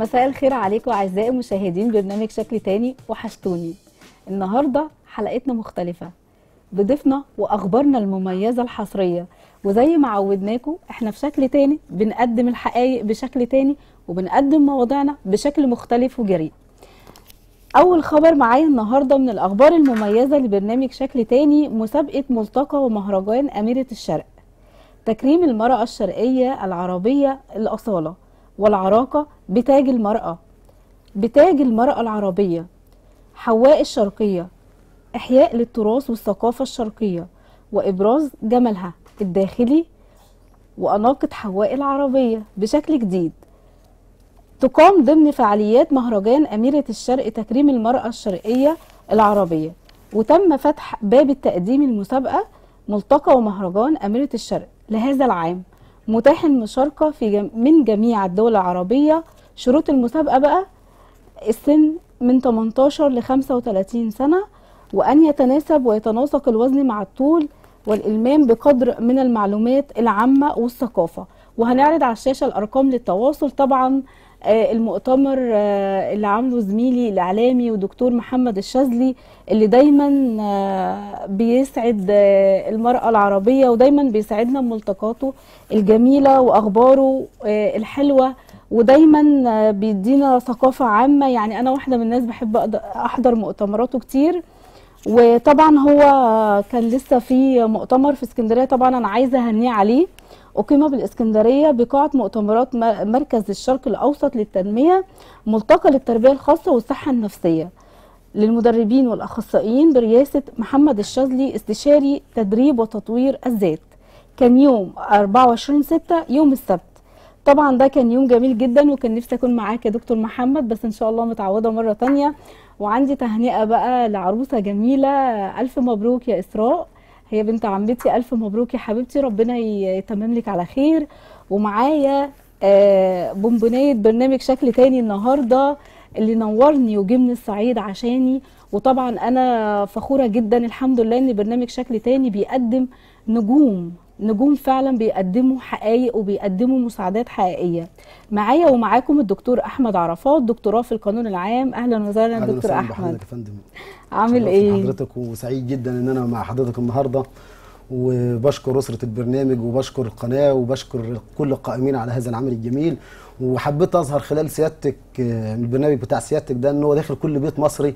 مساء الخير عليكم اعزائي مشاهدين برنامج شكل تاني وحشتوني النهارده حلقتنا مختلفه بضيفنا واخبارنا المميزه الحصريه وزي ما عودناكم احنا في شكل تاني بنقدم الحقائق بشكل تاني وبنقدم مواضيعنا بشكل مختلف وجريء اول خبر معايا النهارده من الاخبار المميزه لبرنامج شكل تاني مسابقه ملتقى ومهرجان اميره الشرق تكريم المراه الشرقيه العربيه الاصاله والعراقه بتاج المراه بتاج المراه العربيه حواء الشرقيه احياء للتراث والثقافه الشرقيه وابراز جمالها الداخلي واناقه حواء العربيه بشكل جديد تقام ضمن فعاليات مهرجان أميرة الشرق تكريم المرأة الشرقية العربية وتم فتح باب التقديم المسابقة ملتقى ومهرجان أميرة الشرق لهذا العام متاح المشاركة في جم... من جميع الدول العربية شروط المسابقة بقى السن من 18 ل 35 سنة وأن يتناسب ويتناسق الوزن مع الطول والإلمام بقدر من المعلومات العامة والثقافة وهنعرض على الشاشة الأرقام للتواصل طبعا آه، المؤتمر آه، اللي عامله زميلي الاعلامي ودكتور محمد الشاذلي اللي دايما آه، بيسعد آه، المراه العربيه ودايما بيسعدنا بملتقاته الجميله واخباره آه، الحلوه ودايما آه، بيدينا ثقافه عامه يعني انا واحده من الناس بحب أقد- احضر مؤتمراته كتير وطبعا هو كان لسه في مؤتمر في اسكندريه طبعا انا عايزه اهنيه عليه أقيم بالإسكندرية بقاعة مؤتمرات م- مركز الشرق الأوسط للتنمية ملتقى للتربية الخاصة والصحة النفسية للمدربين والأخصائيين برئاسة محمد الشاذلي استشاري تدريب وتطوير الذات كان يوم 24 6 يوم السبت طبعا ده كان يوم جميل جدا وكان نفسي اكون معاك يا دكتور محمد بس ان شاء الله متعوده مره تانية وعندي تهنئه بقى لعروسه جميله الف مبروك يا اسراء هي بنت عمتي الف مبروك يا حبيبتي ربنا ي- يتمم لك على خير ومعايا آه، بونبونية برنامج شكل تاني النهارده اللي نورني وجه من الصعيد عشاني وطبعا انا فخوره جدا الحمد لله ان برنامج شكل تاني بيقدم نجوم نجوم فعلا بيقدموا حقائق وبيقدموا مساعدات حقيقيه معايا ومعاكم الدكتور احمد عرفات دكتوراه في القانون العام اهلا وسهلا اهلا دكتور وسهلا احمد بحضرتك يا فندم عامل شرفت ايه حضرتك وسعيد جدا ان انا مع حضرتك النهارده وبشكر اسره البرنامج وبشكر القناه وبشكر كل القائمين على هذا العمل الجميل وحبيت اظهر خلال سيادتك آه، من البرنامج بتاع سيادتك ده ان هو داخل كل بيت مصري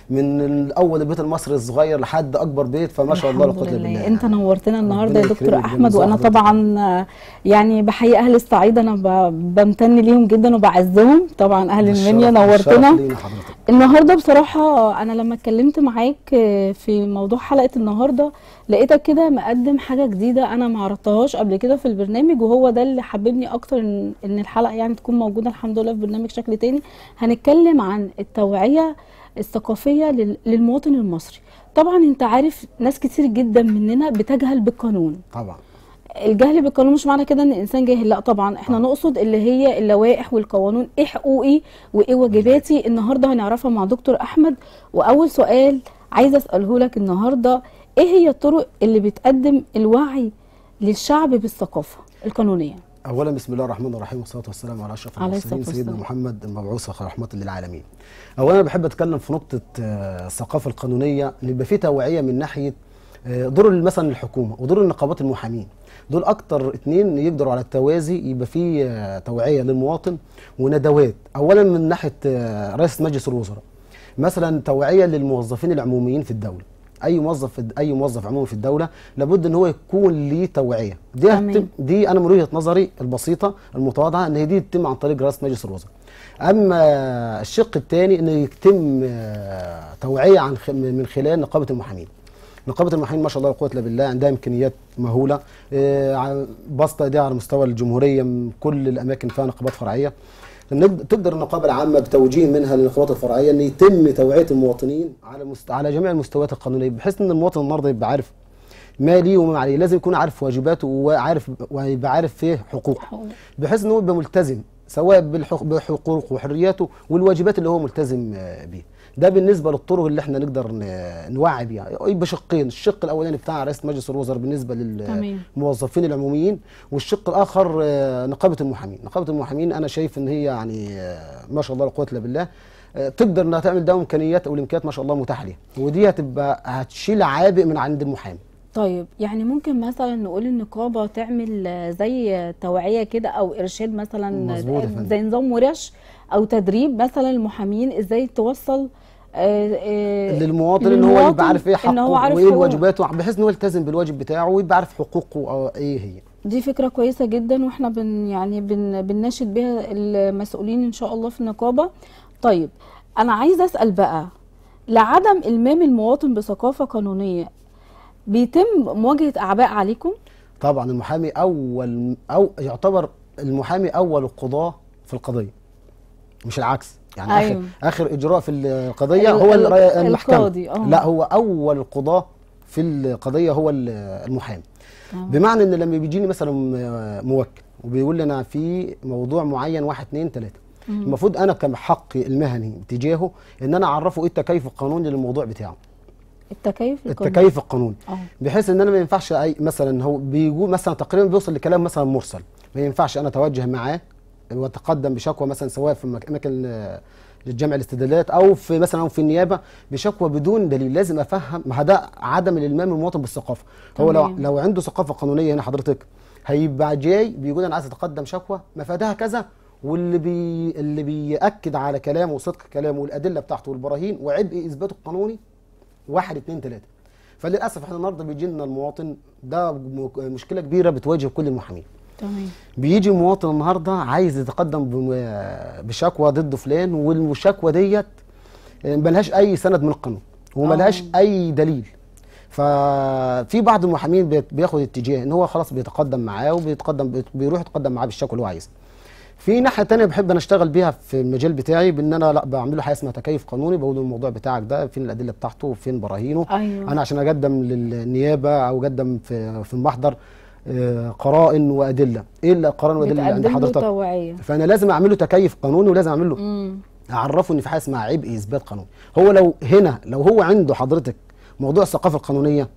من اول البيت المصري الصغير لحد اكبر بيت فما شاء الله لا الحمد قوه الا لله بالله انت نورتنا النهارده يا ربنا دكتور يكرمك احمد ويجزاك وانا حضرتك. طبعا آه، يعني بحيي اهل الصعيد انا ب- بمتن ليهم جدا وبعزهم طبعا اهل المنيا الشرف- الشرف نورتنا لينا حضرتك النهارده بصراحه انا لما اتكلمت معاك آه، في موضوع حلقه النهارده لقيتك كده مقدم حاجه جديده انا ما عرضتهاش قبل كده في البرنامج وهو ده اللي حببني اكتر ان ان الحلقه يعني تكون موجوده الحمد لله في برنامج شكل تاني هنتكلم عن التوعيه الثقافيه لل- للمواطن المصري طبعا انت عارف ناس كتير جدا مننا بتجهل بالقانون طبعا الجهل بالقانون مش معنى كده ان الانسان جاهل لا طبعا احنا نقصد اللي هي اللوائح والقوانين ايه حقوقي وايه واجباتي النهارده هنعرفها مع دكتور احمد واول سؤال عايزه اساله لك النهارده ايه هي الطرق اللي بتقدم الوعي للشعب بالثقافه القانونيه اولا بسم الله الرحمن الرحيم والصلاه والسلام على اشرف عليه المرسلين الصلاة سيدنا والسلام. محمد المبعوث رحمه للعالمين اولا انا بحب اتكلم في نقطه آه، الثقافه القانونيه ان يبقى في توعيه من ناحيه آه، دور مثلا الحكومه ودور النقابات المحامين دول اكتر اتنين يقدروا على التوازي يبقى في آه، توعيه للمواطن وندوات اولا من ناحيه آه، رئيس مجلس الوزراء مثلا توعيه للموظفين العموميين في الدوله اي موظف في اي موظف عمومي في الدوله لابد ان هو يكون ليه توعيه دي تمام. هتم دي انا من وجهه نظري البسيطه المتواضعه ان هي دي تتم عن طريق رئاسه مجلس الوزراء اما الشق الثاني ان يتم آه، توعيه عن خ- من خلال نقابه المحامين نقابه المحامين ما شاء الله لا قوه الا بالله عندها امكانيات مهوله آه، ع- باسطه ايديها على مستوى الجمهوريه من كل الاماكن فيها نقابات فرعيه نب- تقدر النقابه العامه بتوجيه منها للنقابات الفرعيه ان يتم توعيه المواطنين على مست... على جميع المستويات القانونيه بحيث ان المواطن النهارده يبقى عارف ما ليه وما عليه لازم يكون عارف واجباته وعارف ويبقى عارف فيه حقوقه بحيث ان هو يبقى ملتزم سواء بالحق- بحقوقه وحرياته والواجبات اللي هو ملتزم آه، بيها ده بالنسبه للطرق اللي احنا نقدر ن- نوعي بيها يبقى شقين الشق الاولاني بتاع رئاسه مجلس الوزراء بالنسبه تمام. للموظفين العموميين والشق الاخر آه، نقابه المحامين نقابه المحامين انا شايف ان هي يعني آه، ما شاء الله لا قوه الا بالله آه، تقدر انها تعمل ده امكانيات او الامكانيات ما شاء الله متاحه ليها ودي هتبقى هتشيل عابء من عند المحامي طيب يعني ممكن مثلا نقول النقابة تعمل آه، زي توعية كده أو إرشاد مثلا مظبوط يا فندم. زي نظام ورش أو تدريب مثلا المحامين إزاي توصل آه، آه، للمواطن ان هو للمواطن يبقى عارف ايه إن حقه هو عارف وايه حقوقه. واجباته بحيث ان هو يلتزم بالواجب بتاعه ويبقى عارف حقوقه أو ايه هي دي فكرة كويسة جدا واحنا بن يعني بن بنناشد بها المسؤولين ان شاء الله في النقابة طيب انا عايزة اسأل بقى لعدم المام المواطن بثقافة قانونية بيتم مواجهة اعباء عليكم طبعا المحامي اول او يعتبر المحامي اول القضاه في القضيه مش العكس يعني أيوة. اخر اخر اجراء في القضيه ال- هو ال- الري- المحكمه القاضي، آه. لا هو اول القضاه في القضيه هو ال- المحامي تمام. بمعنى ان لما بيجيني مثلا م- موكل وبيقول لي انا في موضوع معين واحد اتنين تلاته المفروض انا كحقي المهني تجاهه ان انا اعرفه ايه التكيف القانوني للموضوع بتاعه التكيف القانوني. التكيف القانوني اه بحيث ان انا ما ينفعش اي مثلا هو بيقول مثلا تقريبا بيوصل لكلام مثلا مرسل ما ينفعش انا اتوجه معاه واتقدم بشكوى مثلا سواء في مك- اماكن آه، للجمع الاستدلالات او في مثلا او في النيابه بشكوى بدون دليل لازم افهم ما ده عدم الالمام المواطن بالثقافه هو لو تمام. لو عنده ثقافه قانونيه هنا حضرتك هيبقى جاي بيقول انا عايز اتقدم شكوى مفادها كذا واللي بي اللي بياكد على كلامه وصدق كلامه والادله بتاعته والبراهين وعبء اثباته القانوني واحد اتنين تلاته فللاسف احنا النهارده بيجي لنا المواطن ده م- مشكله كبيره بتواجه كل المحامين تمام بيجي مواطن النهارده عايز يتقدم بم- بشكوى ضد فلان والشكوى ديت ملهاش اي سند من القانون وملهاش آه. اي دليل ففي بعض المحامين بيت- بياخد اتجاه ان هو خلاص بيتقدم معاه وبيتقدم بيت- بيروح يتقدم معاه بالشكوى اللي هو عايزها في ناحيه تانية بحب انا اشتغل بيها في المجال بتاعي بان انا لا بعمل له حاجه اسمها تكيف قانوني بقول له الموضوع بتاعك ده فين الادله بتاعته وفين براهينه ايوه انا عشان اقدم للنيابه او اقدم في في المحضر آه، قرائن وادله ايه القرائن والادله اللي عند بتقدم له حضرتك توعية فانا لازم اعمل له تكيف قانوني ولازم اعمل له امم اعرفه ان في حاجه اسمها عبء اثبات قانوني هو لو هنا لو هو عنده حضرتك موضوع الثقافه القانونيه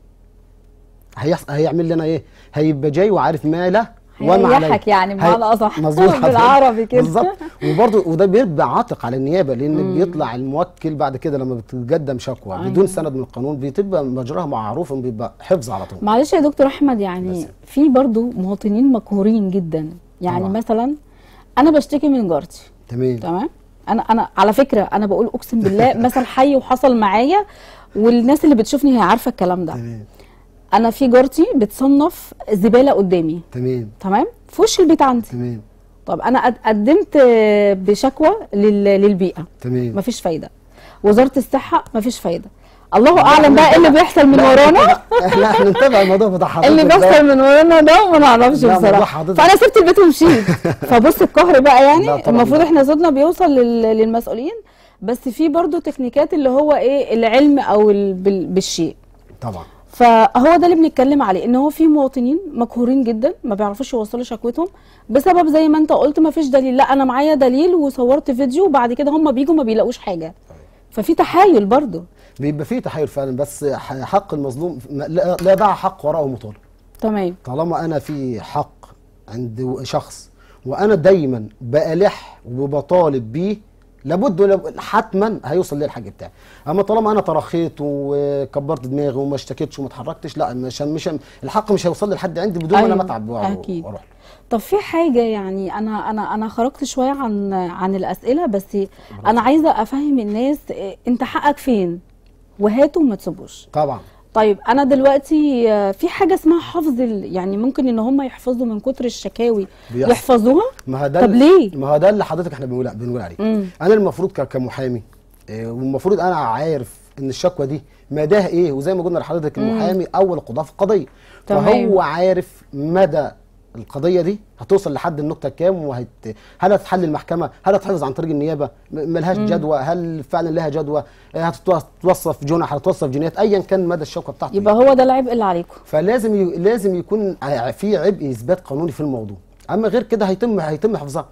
هيحص... هيعمل لنا ايه هيبقى جاي وعارف ما له وما عليه هيريحك يعني بمعنى اصح مظبوط حضرتك. بالعربي كده بالظبط وبرضه وده بيبقى عاتق على النيابه لان مم. بيطلع الموكل بعد كده لما بتقدم شكوى أيوة. بدون سند من القانون بتبقى مجراها معروف بيبقى حفظ على طول معلش يا دكتور احمد يعني بس. في برضو مواطنين مقهورين جدا يعني طبعا. مثلا انا بشتكي من جارتي تمام تمام انا انا على فكره انا بقول اقسم بالله مثل حي وحصل معايا والناس اللي بتشوفني هي عارفه الكلام ده تمام انا في جارتي بتصنف زباله قدامي تمام تمام في وش البيت عندي تمام طب انا قد- قدمت آه، بشكوى لل- للبيئه تمام مفيش فايده وزاره الصحه مفيش فايده الله اعلم بقى ايه اللي بيحصل من ورانا احنا احنا نتابع الموضوع بتاع حضرتك اللي ده. بيحصل من ورانا ده وما نعرفش لا، موضوع بصراحه حضرتك- فانا سبت البيت ومشيت فبص القهر بقى لا يعني طبعاً المفروض لا. احنا صوتنا بيوصل لل- للمسؤولين بس في برضو تكنيكات اللي هو ايه العلم او ال- بال- بالشيء طبعا فهو ده اللي بنتكلم عليه ان هو في مواطنين مقهورين جدا ما بيعرفوش يوصلوا شكوتهم بسبب زي ما انت قلت ما فيش دليل لا انا معايا دليل وصورت فيديو وبعد كده هم بيجوا ما بيلاقوش حاجه ففي تحايل برضو بيبقى فيه تحايل فعلا بس ح- حق المظلوم ما- لا لا يضع حق وراءه مطالب تمام طالما انا في حق عند شخص وانا دايما بألح وبطالب بيه لابد لاب- حتما هيوصل لي الحق بتاعي اما طالما انا ترخيت وكبرت دماغي وما اشتكيتش وما اتحركتش لا مش مش الحق مش هيوصل لي لحد عندي بدون ما أيوة، انا اتعب وأ- أكيد. واروح له. طب في حاجة يعني أنا أنا أنا خرجت شوية عن عن الأسئلة بس أنا عايزة أفهم الناس إيه، أنت حقك فين وهاته وما تسيبوش طبعا طيب أنا دلوقتي آه، في حاجة اسمها حفظ ال- يعني ممكن إن هم يحفظوا من كتر الشكاوي بيحصل. يحفظوها ما هو ده طب ال- ليه؟ ما هو ده اللي حضرتك احنا بنقول بنقول عليه مم. انا المفروض ك- كمحامي آه، والمفروض انا عارف ان الشكوى دي مداها ايه وزي ما قلنا لحضرتك المحامي اول القضاء في القضيه تمام. فهو عارف مدى القضيه دي هتوصل لحد النقطه كام وهت هل هتحل المحكمه هل هتحفظ عن طريق النيابه م- ملهاش جدوى هل فعلا لها جدوى آه، هتتوصف جنح هتتوصف جنايات ايا كان مدى الشكوى بتاعته يبقى هو ده العبء اللي عليكم فلازم ي... لازم يكون ع- في عبء اثبات قانوني في الموضوع اما غير كده هيتم هيتم حفظها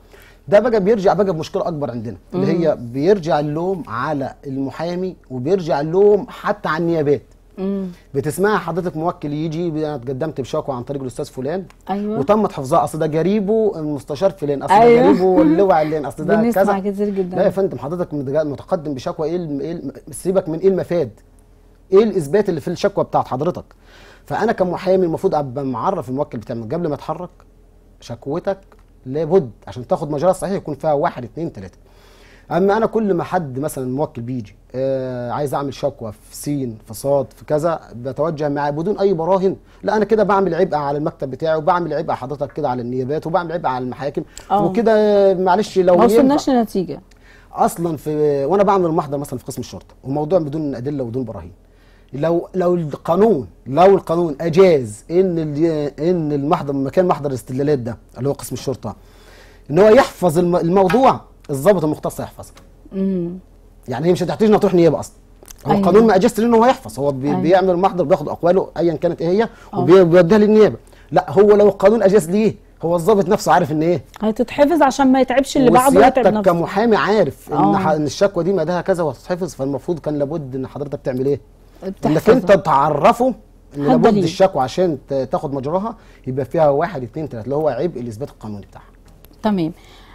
ده بقى بيرجع بقى بمشكله اكبر عندنا اللي هي بيرجع اللوم على المحامي وبيرجع اللوم حتى على النيابات امم بتسمعي حضرتك موكل يجي انا اتقدمت بشكوى عن طريق الاستاذ فلان ايوه وتمت حفظها اصل ده جريبه المستشار فلان اصل ده أيوة. جريبه اللواء علان اصل ده بنسمع كذا كتير جدا لا يا فندم حضرتك متج- متقدم بشكوى ايه الم- ايه الم- سيبك من ايه المفاد ايه الاثبات اللي في الشكوى بتاعت حضرتك فانا كمحامي المفروض ابقى معرف الموكل بتاعي من قبل ما اتحرك شكوتك لابد عشان تاخد مجراها الصحيح يكون فيها واحد اتنين تلاته اما انا كل ما حد مثلا موكل بيجي آه عايز اعمل شكوى في سين في صاد في كذا بتوجه معاه بدون اي براهن لا انا كده بعمل عبء على المكتب بتاعي وبعمل عبء حضرتك كده على النيابات وبعمل عبء على المحاكم آه. وكده معلش لو ما ينفع- وصلناش لنتيجه اصلا في وانا بعمل محضر مثلا في قسم الشرطه وموضوع بدون ادله وبدون براهين لو لو القانون لو القانون اجاز ان ال- ان المحضر مكان محضر الاستدلالات ده اللي هو قسم الشرطه ان هو يحفظ الم- الموضوع الضابط المختص هيحفظه امم يعني هي مش هتحتاج انها تروح نيابه اصلا هو أيوة. القانون ما اجازش ان هو يحفظ هو بي أيوة. بيعمل محضر بياخد اقواله ايا كانت ايه هي آه. وبيوديها للنيابه لا هو لو القانون اجاز ليه هو الضابط نفسه عارف ان ايه هتتحفظ عشان ما يتعبش اللي بعده ويتعب وسيادتك نفسه كمحامي عارف ان آه. ح- ان الشكوى دي مداها كذا وهتتحفظ فالمفروض كان لابد ان حضرتك تعمل ايه؟ انك بتحفظها. انت تعرفه ان هات لابد دليل. الشكوى عشان ت- تاخد مجراها يبقى فيها واحد اتنين تلاته اللي هو عبء الاثبات القانوني بتاعها. تمام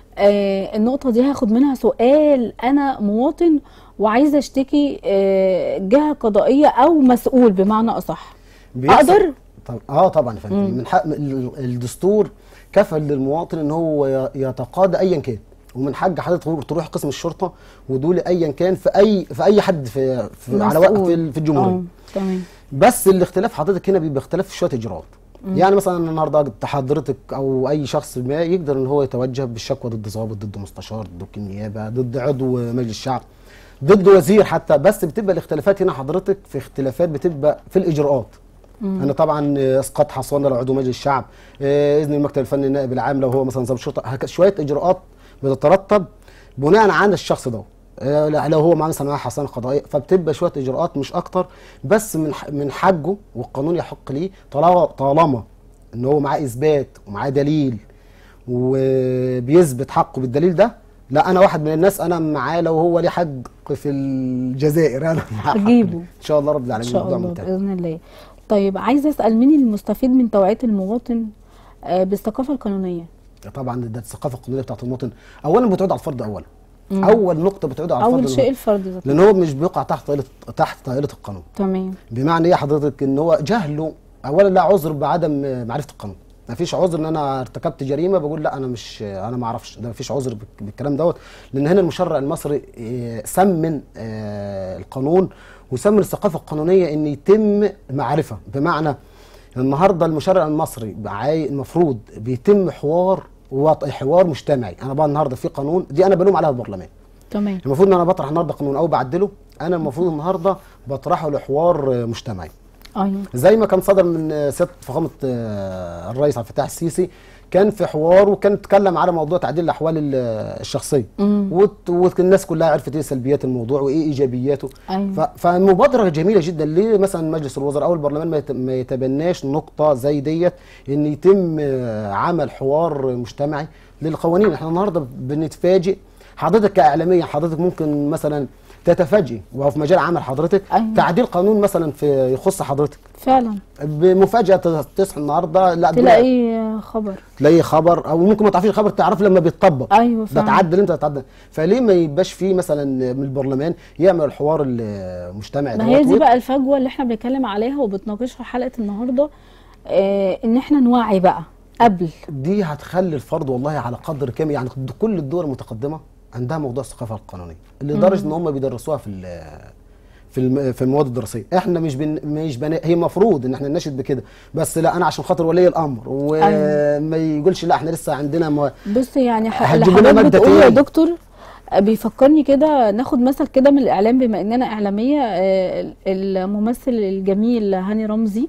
آه النقطة دي هاخد منها سؤال أنا مواطن وعايزة أشتكي آه جهة قضائية أو مسؤول بمعنى أصح بيحصل- أقدر؟ طب اه طبعا يا فندم من حق ال- الدستور كفل للمواطن ان هو ي- يتقاضى ايا كان ومن حق حضرتك تروح- تروح قسم الشرطه ودول ايا كان في اي في اي حد في, في على وقت مسؤول. في, ال- في الجمهوريه آه، تمام بس الاختلاف حضرتك هنا بيبقى اختلاف في شويه اجراءات يعني مثلا النهارده حضرتك او اي شخص ما يقدر ان هو يتوجه بالشكوى ضد ضابط ضد مستشار ضد وكيل نيابه ضد عضو مجلس الشعب ضد وزير حتى بس بتبقى الاختلافات هنا حضرتك في اختلافات بتبقى في الاجراءات انا طبعا آه، اسقاط حصانه لعضو مجلس الشعب آه، اذن المكتب الفني النائب العام لو هو مثلا ضابط شرطه هك- شويه اجراءات بتترتب بناء على الشخص ده آه، لا- لو هو معاه مثلا معاه حصانه قضائيه فبتبقى شويه اجراءات مش اكتر بس من ح- من حقه والقانون يحق ليه طالما طالما ان هو معاه اثبات ومعاه دليل وبيثبت حقه بالدليل ده لا انا واحد من الناس انا معاه لو هو ليه حق في الجزائر انا معاه حق أجيبه. ان شاء الله رب إن العالمين شاء الموضوع الله منتهي بإذن الله طيب عايزة أسأل مين المستفيد من توعية المواطن آه بالثقافة القانونية طبعا ده الثقافه القانونيه بتاعت المواطن اولا بتعود على الفرد اولا اول نقطه بتعود على الفرد أول شيء الفرد ذاته لان هو مش بيقع تحت طائله تحت طائله القانون تمام بمعنى ايه حضرتك ان هو جهله اولا لا عذر بعدم معرفه القانون ما فيش عذر ان انا ارتكبت جريمه بقول لا انا مش انا ما اعرفش ده ما فيش عذر بالك- بالكلام دوت لان هنا المشرع المصري إيه، سمن آه، القانون وسمن الثقافه القانونيه ان يتم معرفه بمعنى النهارده المشرع المصري عاي- المفروض بيتم حوار وط- حوار مجتمعي انا بقى النهارده في قانون دي انا بلوم عليها البرلمان تمام المفروض ان انا بطرح النهارده قانون او بعدله انا المفروض النهارده بطرحه لحوار آه، مجتمعي أيوه زي ما كان صدر من آه، سياده فخامه آه، الرئيس عبد الفتاح السيسي كان في حوار وكان اتكلم على موضوع تعديل الاحوال ال- آه، الشخصيه مم. وت- والناس كلها عرفت ايه سلبيات الموضوع وايه ايجابياته أيوه. ف- فمبادره جميله جدا ليه مثلا مجلس الوزراء او البرلمان ما يت- ما يتبناش نقطه زي ديت ان يتم آه، عمل حوار مجتمعي للقوانين احنا النهارده بنتفاجئ حضرتك كاعلاميه حضرتك ممكن مثلا تتفاجئ وهو في مجال عمل حضرتك أيوه. تعديل قانون مثلا في يخص حضرتك فعلا بمفاجاه تصحى النهارده لا دول- تلاقي خبر تلاقي خبر او ممكن ما تعرفيش الخبر تعرف لما بيتطبق أيوه ده فعلا تعدل انت تعدل فليه ما يبقاش فيه مثلا من البرلمان يعمل الحوار المجتمعي ما هي دوت دي ويت- بقى الفجوه اللي احنا بنتكلم عليها وبتناقشها حلقه النهارده آه ان احنا نوعي بقى قبل دي هتخلي الفرد والله على قدر كامل يعني كل الدول المتقدمه عندها موضوع الثقافه القانونيه لدرجه ان هم بيدرسوها في ال- في الم- في المواد الدراسيه احنا مش بن مش بن هي المفروض ان احنا نناشد بكده بس لا انا عشان خاطر ولي الامر وما يقولش لا احنا لسه عندنا ما بص يعني ح- اللي هتجيب لنا حضرتك مادة بتقوله يا تاني. دكتور آه، بيفكرني كده ناخد مثل كده من الاعلام بما اننا اعلاميه آه، الممثل الجميل هاني رمزي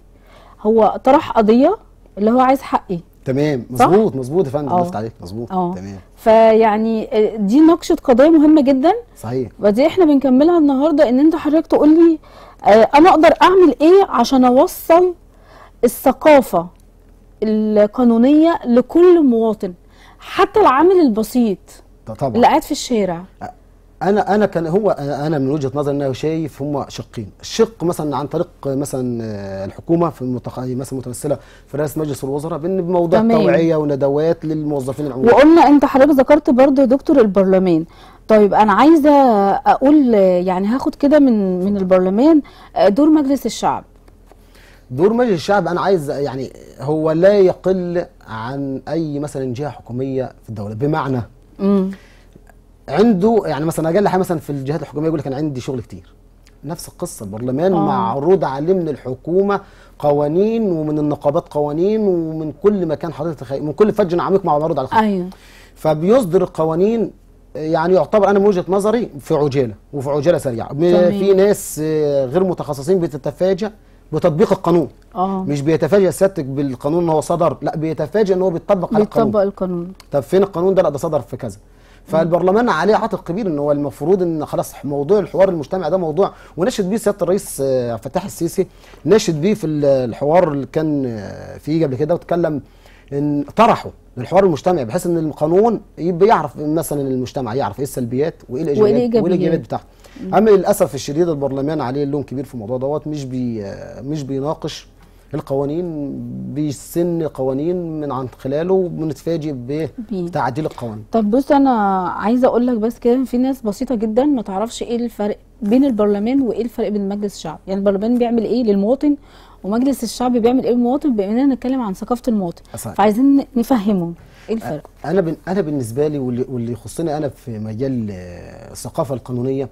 هو طرح قضيه اللي هو عايز حقي تمام صح؟ مظبوط مظبوط يا فندم اه. لفت عليك مظبوط اه تمام فيعني آه، دي ناقشه قضيه مهمه جدا صحيح ودي احنا بنكملها النهارده ان انت حضرتك تقول لي آه، انا اقدر اعمل ايه عشان اوصل الثقافه القانونيه لكل مواطن حتى العامل البسيط طبعا اللي قاعد في الشارع انا انا كان هو انا من وجهه نظري ان انا شايف هم شقين الشق مثلا عن طريق مثلا آه، الحكومه في المتخ... مثلا متمثله في رئاسه مجلس الوزراء بان بموضوع تمام. توعيه وندوات للموظفين العموميين وقلنا انت حضرتك ذكرت برضو يا دكتور البرلمان طيب انا عايزه اقول يعني هاخد كده من من البرلمان دور مجلس الشعب دور مجلس الشعب انا عايز يعني هو لا يقل عن اي مثلا جهه حكوميه في الدوله بمعنى امم عنده يعني مثلا اقل حاجه مثلا في الجهات الحكوميه يقول لك انا عندي شغل كتير نفس القصه البرلمان آه. معروض عليه من الحكومه قوانين ومن النقابات قوانين ومن كل مكان حضرتك تخيل من كل فج عميق معروض على الخلق ايوه فبيصدر القوانين يعني يعتبر انا من وجهه نظري في عجاله وفي عجاله سريعه م- تمام. في ناس آه، غير متخصصين بتتفاجأ بتطبيق القانون اه مش بيتفاجئ سيادتك بالقانون ان هو صدر لا بيتفاجئ ان هو بيطبق على القانون بيطبق القانون طب فين القانون ده لا ده صدر في كذا فالبرلمان عليه عاتق كبير ان هو المفروض ان خلاص موضوع الحوار المجتمعي ده موضوع وناشد بيه سياده الرئيس آه، عبد الفتاح السيسي ناشد بيه في ال- الحوار اللي كان آه، فيه قبل كده واتكلم ان طرحه للحوار المجتمعي بحيث ان القانون يبقى يعرف مثلا المجتمع يعرف ايه السلبيات وايه الايجابيات الإيجابيات. والايجابيات بتاعته اما للاسف الشديد البرلمان عليه لون كبير في الموضوع دوت مش بي آه، مش بيناقش القوانين بيسن قوانين من عن خلاله بنتفاجئ بيه. بتعديل القوانين طب بص انا عايزه اقول لك بس كده في ناس بسيطه جدا ما تعرفش ايه الفرق بين البرلمان وايه الفرق بين مجلس الشعب يعني البرلمان بيعمل ايه للمواطن ومجلس الشعب بيعمل ايه للمواطن بما اننا نتكلم عن ثقافه المواطن صحيح. فعايزين نفهمه ايه الفرق انا بن انا بالنسبه لي واللي, واللي يخصني انا في مجال آه، الثقافه القانونيه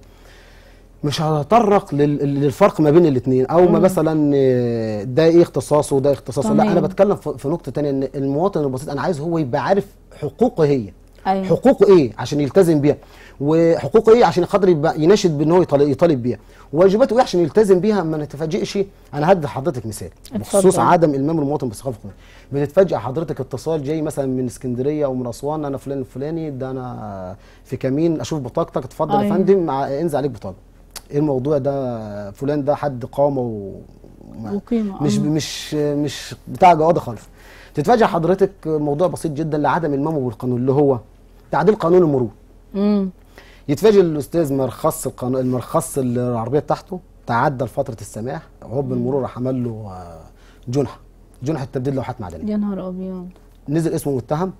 مش هتطرق لل- للفرق ما بين الاثنين او ما مثلا آه، ده ايه اختصاصه وده اختصاصه لا تمام. انا بتكلم في في نقطه تانية ان المواطن البسيط انا عايز هو يبقى عارف حقوقه هي ايوه حقوقه ايه عشان يلتزم بيها وحقوقه ايه عشان يقدر يبقى يناشد بان هو يطالب, يطالب بيها وواجباته ايه عشان يلتزم بيها ما نتفاجئش انا هدي لحضرتك مثال بخصوص اتفضل. عدم المام المواطن بالثقافه القانونيه بتتفاجئ حضرتك اتصال جاي مثلا من اسكندريه او من اسوان انا فلان الفلاني ده انا في كمين اشوف بطاقتك اتفضل يا أيوة. فندم مع- انزل عليك بطاقه ايه الموضوع ده فلان ده حد قامه و ما- وقيمه مش آه. مش مش بتاع جواده خالص تتفاجئ حضرتك موضوع بسيط جدا لعدم المامه بالقانون اللي هو تعديل قانون المرور امم يتفاجئ الاستاذ مرخص القانون المرخص العربيه بتاعته تعدى فتره السماح هوب المرور راح عمل له آه، جنحه جنحه تبديل لوحات معدنيه يا نهار ابيض نزل اسمه متهم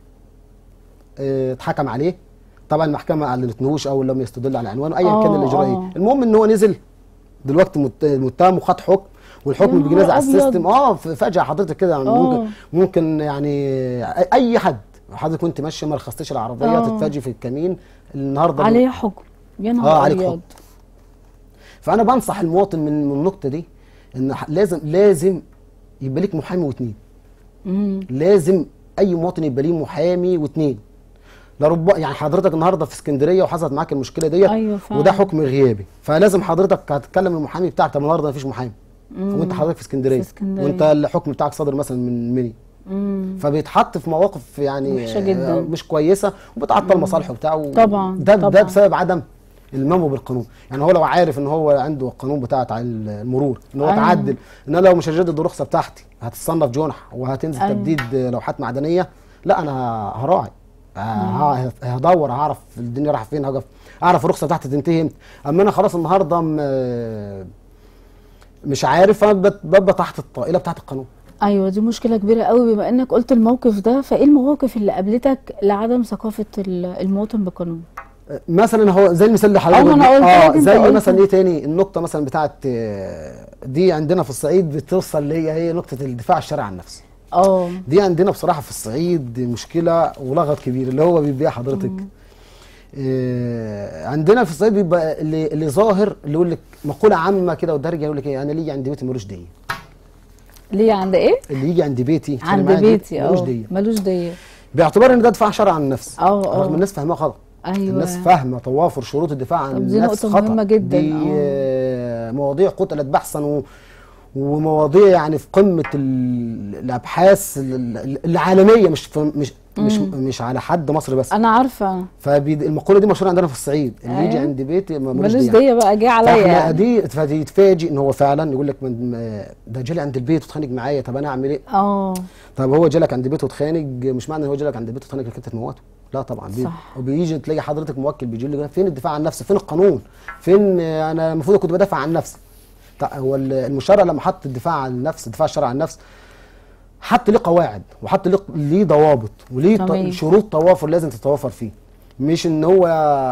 آه، اتحكم عليه طبعا المحكمه ما اعلنتهوش او لم يستدل على عنوانه ايا كان آه، الاجراء آه. ايه المهم ان هو نزل دلوقتي مت- متهم وخد حكم والحكم يا بيجي نهار نازل على أبيض. السيستم اه ف- فجاه حضرتك كده يعني آه. ممكن ممكن يعني اي حد حضرتك وانت ماشيه ما رخصتش العربيه آه. تتفاجئ في الكمين النهارده عليه حكم يا آه، نهار عليك ابيض حكم. فانا بنصح المواطن من من النقطه دي ان ح- لازم لازم يبقى ليك محامي واثنين امم لازم اي مواطن يبقى ليه محامي واثنين لرب يعني حضرتك النهارده في اسكندريه وحصلت معاك المشكله ديت أيوة فعلا. وده حكم غيابي فلازم حضرتك هتتكلم المحامي بتاعك طب النهارده مفيش محامي وانت حضرتك في اسكندريه في اسكندرية. وانت الحكم بتاعك صادر مثلا من مني امم فبيتحط في مواقف يعني وحشة جدا. آه، مش كويسه وبتعطل مصالحه بتاعه طبعا، ده ده طبعا. بسبب عدم المامه بالقانون يعني هو لو عارف ان هو عنده القانون بتاع تع- المرور ان هو أيوة. تعدل ان انا لو مش هجدد الرخصه بتاعتي هتتصنف جنح وهتنزل أيوة. تجديد لوحات معدنيه لا انا هراعي ه- ه- هدور هعرف الدنيا رايحه فين هقف اعرف الرخصه بتاعتي تنتهي امتى اما انا خلاص النهارده م- مش عارف أنا بت- ببقى تحت الطائله بتاعت القانون ايوه دي مشكله كبيره قوي بما انك قلت الموقف ده فايه المواقف اللي قابلتك لعدم ثقافه ال- المواطن بالقانون مثلا هو زي المثال اللي أه، ما حضرتك أنا قلت اه لك أنت زي قلت. مثلا ايه تاني النقطه مثلا بتاعت آه، دي عندنا في الصعيد بتوصل لي هي نقطه الدفاع الشرعي عن النفس اه دي عندنا بصراحه في الصعيد مشكله ولغط كبير اللي هو بيبيع حضرتك آه، عندنا في الصعيد بيبقى اللي, اللي ظاهر اللي يقول لك مقوله عامه كده ودارجه يقول لك ايه انا ليا عند بيتي ملوش ديه ليه عند ايه اللي يجي عند بيتي يشتري عند معايا دي بيتي ملوش اه ديه ملوش ديه باعتبار ان ده دفاع شرعي عن النفس اه اه رغم الناس فاهماه غلط ايوه الناس فاهمه توافر شروط الدفاع عن طب دي النفس نقطة خطأ مهمة جدا، دي آه. آه، مواضيع قتلت بحثا و ومواضيع يعني في قمه ال- الابحاث ال- ال- العالميه مش في مش مش مش على حد مصر بس انا عارفه فالمقوله دي مشهوره عندنا في الصعيد اللي يجي أيوة. عند بيتي ما- ملوش ملوش دية. ديه بقى جه عليا فاحنا يعني. دي فتتفاجئ ان هو فعلا يقول لك من ما- ده جالي عند البيت واتخانق معايا طب انا اعمل ايه؟ اه طب هو جالك عند بيته واتخانق مش معنى ان هو جالك عند بيته واتخانق انك انت تموته لا طبعا بي- صح. وبيجي تلاقي حضرتك موكل بيجي لي فين الدفاع عن نفسي فين القانون فين آه، انا المفروض كنت بدافع عن نفسي طيب هو ال- المشرع لما حط الدفاع عن النفس الدفاع الشرعي عن النفس حط ليه قواعد وحط ليه ليه ضوابط وليه ط- تمام. شروط توافر لازم تتوافر فيه مش ان هو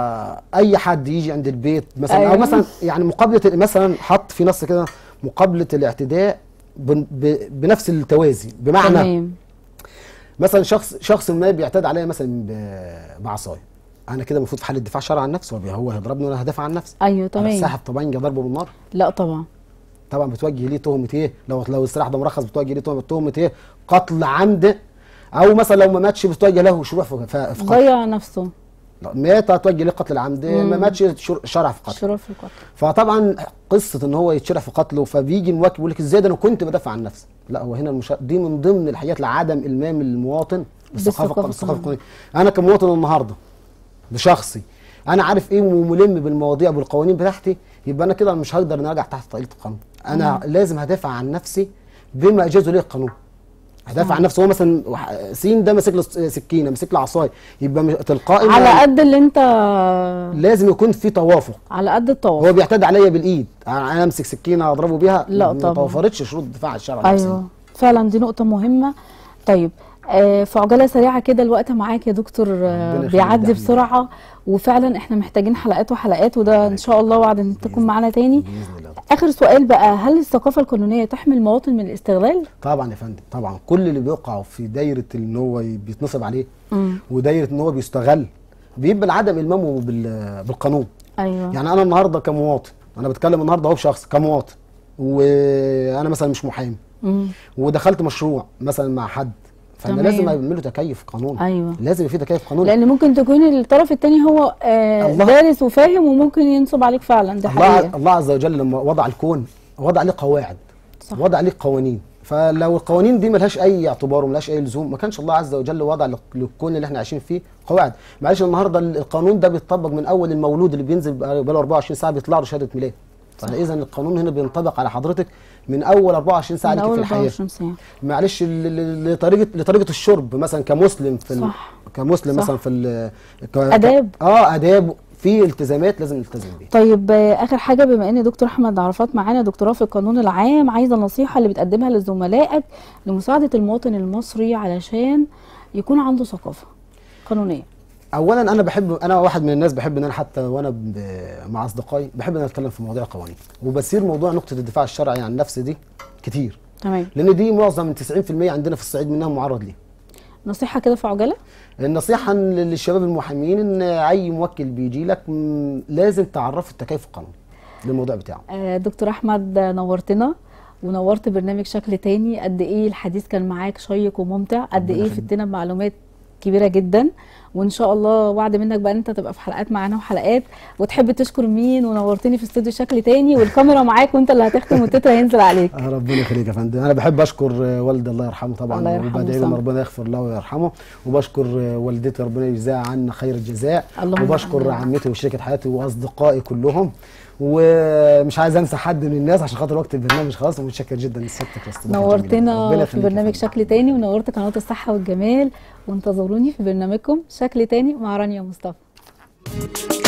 اي حد يجي عند البيت مثلا أيوة. او مثلا يعني مقابله مثلا حط في نص كده مقابله الاعتداء بن- ب- بنفس التوازي بمعنى تمام مثلا شخص شخص ما بيعتدي عليا مثلا ب- بعصايه انا كده المفروض في حاله دفاع شرعي عن نفسي هو بي- هو هيضربني وانا هدافع عن نفسي ايوه انا تمام ساحب طبنجه ضربه بالنار لا طبعا طبعا بتوجه ليه تهمه ايه لو لو السلاح ده مرخص بتوجه ليه تهمه تهمه ايه قتل عمد او مثلا لو ما ماتش بتوجه له شروع في في في قتل ضيع نفسه لا، مات هتوجه ليه قتل العمد ما ماتش شر- شرع في قتل شرف القتل فطبعا قصه ان هو يتشرع في قتله فبيجي المواكب يقول لك ازاي ده انا كنت بدافع عن نفسي لا هو هنا المشا... دي من ضمن الحاجات لعدم المام المواطن بالثقافه بالثقافة بالثقافه القانونية. القانونيه انا كمواطن النهارده بشخصي انا عارف ايه وملم بالمواضيع بالقوانين بتاعتي يبقى انا كده مش هقدر ان ارجع تحت طائله القانون انا لازم هدافع عن نفسي بما اجازه لي القانون هدافع عن نفسي هو مثلا وح- سين ده ماسك له س- سكينه ماسك له عصايه يبقى مش- تلقائي ما- على قد اللي انت لازم يكون في توافق على قد الطواف هو بيعتدي عليا بالايد انا امسك سكينه اضربه بيها لا ما طبعا. توفرتش شروط الدفاع عن الشرع عن نفسي. ايوه فعلا دي نقطه مهمه طيب آه في عجاله سريعه كده الوقت معاك يا دكتور آه ربنا يخليك بيعدي دايما. بسرعه وفعلا احنا محتاجين حلقات وحلقات وده ان شاء الله وعد ان تكون معانا تاني باذن الله اخر سؤال بقى هل الثقافه القانونيه تحمي المواطن من الاستغلال طبعا يا فندم طبعا كل اللي بيقع في دايره ان هو بيتنصب عليه امم ودايره ان هو بيستغل بيبقى لعدم المامه بال- بالقانون ايوه يعني انا النهارده كمواطن انا بتكلم النهارده اهو بشخص كمواطن وانا مثلا مش محامي امم ودخلت مشروع مثلا مع حد فانا تمام. لازم اعمل له تكيف قانوني ايوه لازم يبقى في تكيف قانوني لان ممكن تكون الطرف التاني هو آه الله- دارس وفاهم وممكن ينصب عليك فعلا ده الله حقيقه الله عز وجل لما وضع الكون وضع عليه قواعد صح. وضع عليه قوانين فلو القوانين دي ملهاش اي اعتبار وملهاش اي لزوم ما كانش الله عز وجل وضع لل- للكون اللي احنا عايشين فيه قواعد معلش النهارده القانون ده بيتطبق من اول المولود اللي بينزل بقى له 24 ساعه بيطلع له شهاده ميلاد فاذا القانون هنا بينطبق على حضرتك من اول 24 ساعه من ليك في اول الحياه 24 ساعه معلش ل- ل- لطريقه لطريقه الشرب مثلا كمسلم في ال- صح. كمسلم صح. مثلا في ال- ك- آداب. اه اداب في التزامات لازم نلتزم بيها طيب آه، اخر حاجه بما ان دكتور احمد عرفات معانا دكتوراه في القانون العام عايزه النصيحه اللي بتقدمها لزملائك لمساعده المواطن المصري علشان يكون عنده ثقافه قانونيه اولا انا بحب انا واحد من الناس بحب ان انا حتى وانا ب... مع اصدقائي بحب ان انا اتكلم في مواضيع قوانين وبسير موضوع نقطه الدفاع الشرعي عن النفس دي كتير تمام لان دي معظم من 90% عندنا في الصعيد منها معرض ليه نصيحه كده في عجاله النصيحه للشباب المحامين ان اي موكل بيجي لك م، لازم تعرفه التكيف القانوني للموضوع بتاعه آه، دكتور احمد آه، نورتنا ونورت برنامج شكل تاني قد ايه الحديث كان معاك شيق وممتع قد ربنا ايه يخليك. فدتنا بمعلومات كبيره جدا وان شاء الله وعد منك بقى ان انت تبقى في حلقات معانا وحلقات وتحب تشكر مين ونورتني في استوديو شكل تاني والكاميرا معاك وانت اللي هتختم والتتر هينزل عليك آه ربنا يخليك يا فندم انا بحب اشكر آه، والدي الله يرحمه طبعا الله يرحمه وبدعي له ويسامحه. إن ربنا يغفر له ويرحمه وبشكر آه، والدتي ربنا يجزاها عنا خير الجزاء اللهم وبشكر آمين. عمتي وشريكه حياتي واصدقائي كلهم ومش عايز انسى حد من الناس عشان خاطر وقت البرنامج خلاص ومتشكر جدا لسيادتك يا استاذ نورتنا في برنامج شكل تاني ونورت قناه الصحه والجمال وانتظروني في برنامجكم شكل تاني مع رانيا مصطفى